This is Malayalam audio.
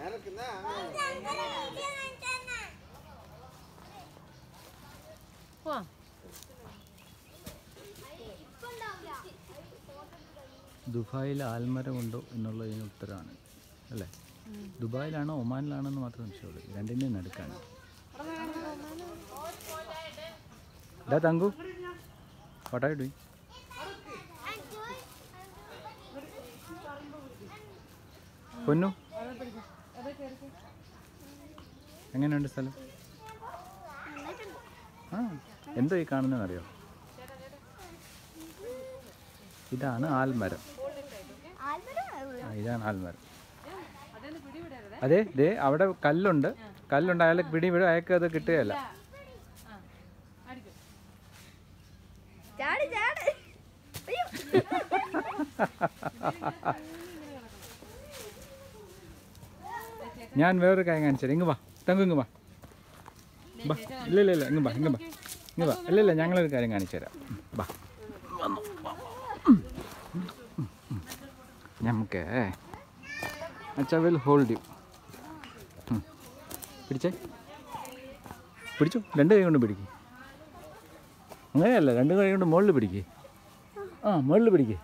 പോവാം ദുബായിൽ ആൽമരമുണ്ടോ എന്നുള്ളതിന് ഉത്തരമാണ് അല്ലേ ദുബായിലാണോ ഒമാനിലാണോ എന്ന് മാത്രം സംശയമുള്ളൂ രണ്ടിൻ്റെയും നടുക്കാണ് ഡാ തങ്കു വാട്ടാ ഡൂയി പൊന്നു എങ്ങനെയുണ്ട് സ്ഥലം ആ എന്തോ ഈ കാണുന്നതെന്ന് അറിയോ ഇതാണ് ആൽമരം ആ, ഇതാണ് ആൽമരം അതെ ദേ അവിടെ കല്ലുണ്ട് കല്ലുണ്ട് അയാൾ പിടി വിടും അയാൾക്ക് അത് കിട്ടുകയല്ല ചാടി ചാടി അയ്യോ ഞാൻ വേറൊരു കാര്യം കാണിച്ചു ഇങ്ങ് വാ തങ്കു ഇങ്ങ് വാ ബാ ഇല്ല ഇല്ല ഇല്ല ഇങ്ങ് വാ ഇങ്ങ് വാ ഇങ്ങ് വാ ഇല്ല ഇല്ല ഞങ്ങളൊരു കാര്യം കാണിച്ചു തരാം വാ വന്നു വാ, വാ. ഉം. ഉം, ഉം. നമുക്ക് അച്ഛാ വിൽ ഹോൾഡ് യു പിടിച്ചേ പിടിച്ചു രണ്ട് കൈ കൊണ്ട് പിടിക്ക് അങ്ങനെയല്ല രണ്ട് കൈ കൊണ്ട് മുകളിൽ പിടിക്ക് ആ മുകളിൽ പിടിക്ക്